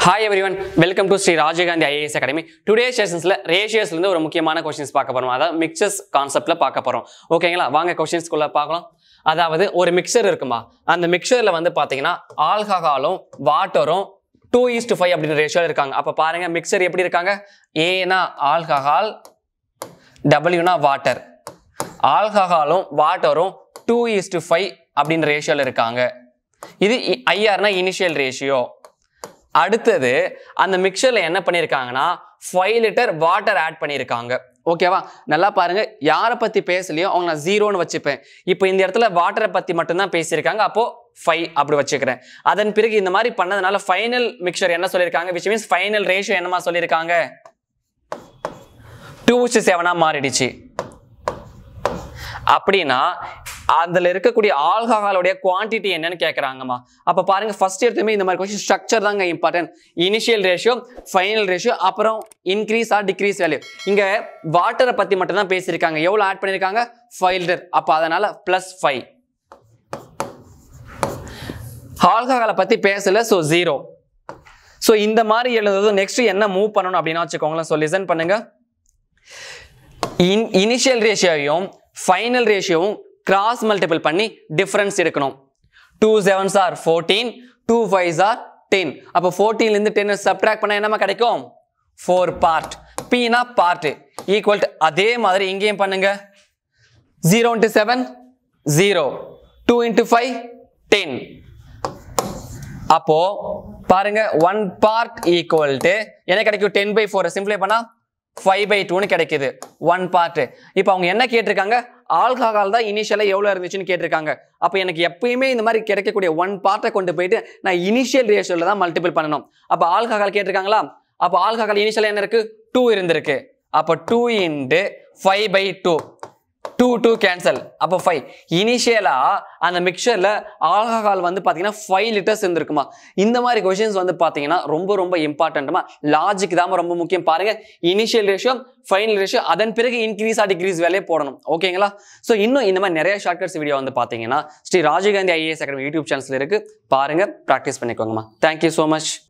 hi everyone welcome to Sri Rajiv Gandhi IAS academy today செஷன்ஸில் ரேஷியஸ்லேருந்து ஒரு முக்கியமான கொஸ்டின்ஸ் பார்க்க போகிறோம் அதாவது மிக்சர்ஸ் கான்செப்டில் பார்க்க போகிறோம் ஓகேங்களா வாங்க கொஸ்டின்ஸ்குள்ளே பார்க்கலாம் அதாவது ஒரு மிக்சர் இருக்குமா அந்த மிக்சரில் வந்து பார்த்தீங்கன்னா ஆல்கஹாலும் வாட்டரும் டூ ஈஸ்ட் ஃபைவ் அப்படின்னு ரேஷியோ இருக்காங்க அப்போ பாருங்க மிக்சர் எப்படி இருக்காங்க ஏனா ஆல்கஹால் டபிள்யூனா வாட்டர் ஆல்கஹாலும் வாட்டரும் டூ ஈஸ்ட் ஃபைவ் அப்படின்னு ரேஷியோவில் இருக்காங்க இது ஐஆர்னா இனிஷியல் ரேஷியோ அடுத்தது அந்த மிக்சரில் என்ன பண்ணியிருக்காங்கன்னா ஃபைவ் லிட்டர் வாட்டர் ஆட் பண்ணியிருக்காங்க ஓகேவா நல்லா பாருங்க யாரை பற்றி பேசலையோ அவங்க நான் ஜீரோன்னு வச்சுப்பேன் இப்போ இந்த இடத்துல வாட்டரை பற்றி மட்டும்தான் பேசியிருக்காங்க அப்போ ஃபைவ் அப்படி வச்சுக்கிறேன் அதன் பிறகு இந்த மாதிரி பண்ணதுனால ஃபைனல் மிக்சர் என்ன சொல்லியிருக்காங்க விச் மீன்ஸ் ஃபைனல் ரேஷியோ என்னமா சொல்லியிருக்காங்க டூ செவனா மாறிடுச்சு அப்படின்னா அதுல இருக்கக்கூடிய ஆல்கஹாலோடைய குவான்டிட்டி என்னன்னு கேட்குறாங்கம்மா அப்போ பாருங்க ஃபர்ஸ்ட் எடுத்துமே இந்த மாதிரி கொஸ்டின் ஸ்ட்ரக்சர் தாங்க important initial ratio final ratio அப்புறம் இன்க்ரீஸ் ஆர் டிக்ரீஸ் வேல்யூ இங்க வாட்டரை பத்தி மட்டும் தான் பேசியிருக்காங்க எவ்வளோ ஆட் பண்ணியிருக்காங்க ஃபைவ் லிட்டர் அப்போ அதனால பிளஸ் ஃபைவ் ஆல்கஹாலை பத்தி பேசல ஸோ ஜீரோ ஸோ இந்த மாதிரி எழுதுறது நெக்ஸ்ட் என்ன மூவ் பண்ணணும் அப்படின்னு வச்சுக்கோங்களேன் ஸோ லிசன் பண்ணுங்க இன் இனிஷியல் ரேஷியோவையும் ஃபைனல் ரேஷியோவும் கிராஸ் மல்டிபிள் பண்ணி டிஃபரன்ஸ் எடுக்கணும் two sevens or fourteen two fives or ten அப்போ ஃபோர்டீன்லேருந்து டென் சப்ட்ராக்ட் பண்ணால் என்னமா கிடைக்கும் ஃபோர் பார்ட் பீனா பார்ட் ஈக்குவல் டு அதே மாதிரி இங்கேயும் பண்ணுங்க zero into seven zero two into five ten அப்போ பாருங்க ஒன் பார்ட் ஈக்குவல் டு என்ன கிடைக்கும் டென் பை ஃபோர் சிம்பிளை பண்ணா ஃபைவ் பை டூன்னு கிடைக்குது ஒன் பார்ட் இப்போ அவங்க என்ன கேட்டிருக்காங்க ஆல்கஹால் தான் இனிஷியலாக எவ்வளோ இருந்துச்சுன்னு கேட்டிருக்காங்க அப்போ எனக்கு எப்பயுமே இந்த மாதிரி கிடைக்கக்கூடிய ஒன் பார்ட்டை கொண்டு போயிட்டு நான் இனிஷியல் ரேஷியோவில் தான் மல்டிபிள் பண்ணணும் அப்போ ஆல்கஹால் கேட்டிருக்காங்களா அப்போ ஆல்கஹால் இனிஷியலாக என்ன இருக்கு டூ இருந்திருக்கு அப்போ two into five by two two two cancel அப்போ ஃபைவ் இனிஷியலாக அந்த மிக்சரில் ஆல்கஹால் வந்து பார்த்தீங்கன்னா ஃபைவ் லிட்டர்ஸ் இருந்திருக்குமா இந்த மாதிரி கொஷின்ஸ் வந்து பார்த்தீங்கன்னா ரொம்ப ரொம்ப இம்பார்ட்டன்ட்டுமா லாஜிக் தான் ரொம்ப முக்கியம் பாருங்க இனிஷியல் ரேஷியோ ஃபைனல் ரேஷியோ அதன் பிறகு இன்க்ரீஸ் ஆ டிக்ரீஸ் வேலையே போடணும் ஓகேங்களா ஸோ இன்னும் இந்த மாதிரி நிறைய ஷார்ட்கட்ஸ் வீடியோ வந்து பார்த்தீங்கன்னா Sri Rajiv Gandhi IAS academy YouTube சேனல்ஸில் இருக்கு பாருங்க ப்ராக்டிஸ் பண்ணிக்கோங்கம்மா தேங்க்யூ ஸோ மச்